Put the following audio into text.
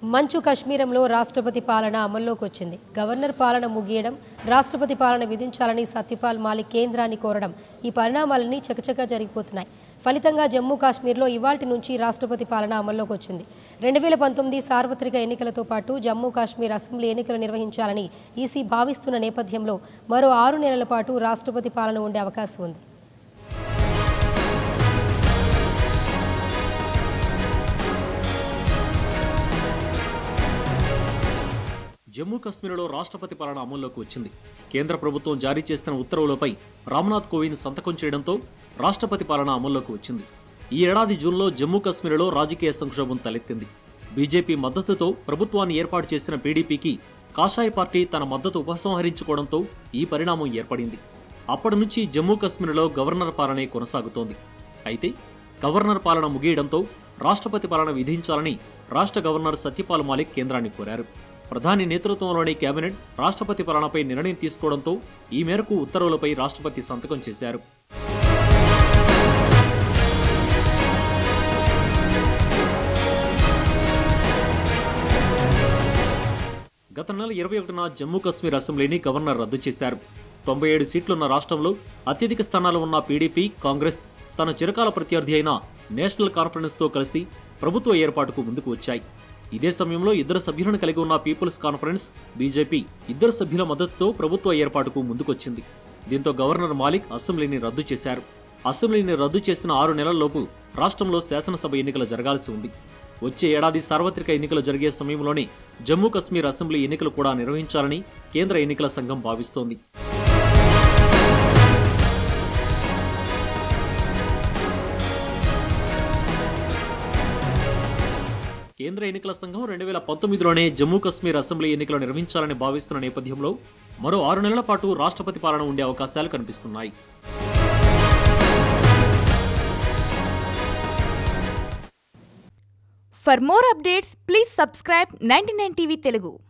మంచు కశ్మీరంలో రాష్ట్రపతి పాలన అమల్లోకి వచ్చింది గవర్నర్ పాలన ముగియడం రాష్ట్రపతి పాలన విధించాలని సత్యపాల్ మాలిక్ కేంద్రాన్ని కోరడం ఈ పరిణామాలన్నీ చకచకా జరిగిపోతున్నాయి ఫలితంగా జమ్మూ కాశ్మీర్లో ఇవాల్టి నుంచి రాష్ట్రపతి పాలన అమల్లోకి వచ్చింది రెండు వేల పంతొమ్మిది సార్వత్రిక ఎన్నికలతో పాటు జమ్మూ కాశ్మీర్ అసెంబ్లీ ఎన్నికలు నిర్వహించాలని ఈసీ భావిస్తున్న నేపథ్యంలో మరో ఆరు నెలల పాటు రాష్ట్రపతి పాలన ఉండే అవకాశం ఉంది జమ్మూ కాశ్మీర్లో రాష్ట్రపతి పాలన అమల్లోకి వచ్చింది కేంద్ర ప్రభుత్వం జారీ చేస్తున్న ఉత్తర్వులపై రామ్నాథ్ కోవింద్ సంతకం చేయడంతో రాష్ట్రపతి పాలన అమల్లోకి వచ్చింది ఈ ఏడాది జూన్లో జమ్మూ కాశ్మీర్లో రాజకీయ సంక్షోభం తలెత్తింది బీజేపీ మద్దతుతో ప్రభుత్వాన్ని ఏర్పాటు చేసిన పీడీపీకి కాషాయ పార్టీ తన మద్దతు ఉపసంహరించుకోవడంతో ఈ పరిణామం ఏర్పడింది అప్పటి నుంచి జమ్మూ కాశ్మీర్లో గవర్నర్ పాలనే కొనసాగుతోంది అయితే గవర్నర్ పాలన ముగియడంతో రాష్ట్రపతి పాలన విధించాలని రాష్ట్ర గవర్నర్ సత్యపాల్ మాలిక్ కేంద్రాన్ని కోరారు ప్రధాని నేతృత్వంలోని కేబినెట్ రాష్ట్రపతి పాలనపై నిర్ణయం తీసుకోవడంతో ఈ మేరకు ఉత్తర్వులపై రాష్ట్రపతి సంతకం చేశారు గత నెల ఇరవై ఒకటిన జమ్మూ కాశ్మీర్ అసెంబ్లీని గవర్నర్ రద్దు చేశారు తొంభై ఏడు సీట్లున్న రాష్ట్రంలో అత్యధిక స్థానాలు ఉన్న పీడీపీ కాంగ్రెస్ తన చిరకాల ప్రత్యర్థి అయిన నేషనల్ కాన్ఫరెన్స్తో కలిసి ప్రభుత్వ ఏర్పాటుకు ముందుకు వచ్చాయి ఇదే సమయంలో ఇద్దరు సభ్యులను కలిగి ఉన్న పీపుల్స్ కాన్ఫరెన్స్ బీజేపీ ఇద్దరు సభ్యుల మద్దతుతో ప్రభుత్వ ఏర్పాటుకు ముందుకొచ్చింది దీంతో గవర్నర్ మాలిక్ అసెంబ్లీని రద్దు చేశారు అసెంబ్లీని రద్దు చేసిన ఆరు నెలల్లోపు రాష్ట్రంలో శాసనసభ ఎన్నికలు జరగాల్సి ఉంది వచ్చే ఏడాది సార్వత్రిక ఎన్నికలు జరిగే సమయంలోనే జమ్మూ కశ్మీర్ అసెంబ్లీ ఎన్నికలు కూడా నిర్వహించాలని కేంద్ర ఎన్నికల సంఘం భావిస్తోంది కేంద్ర ఎన్నికల సంఘం రెండు వేల పంతొమ్మిదిలోనే జమ్మూ కశ్మీర్ అసెంబ్లీ ఎన్నికలు నిర్వహించాలని భావిస్తున్న నేపథ్యంలో మరో ఆరు నెలల పాటు రాష్ట్రపతి పాలన ఉండే అవకాశాలు కనిపిస్తున్నాయి For more updates, please subscribe 99 TV Telugu.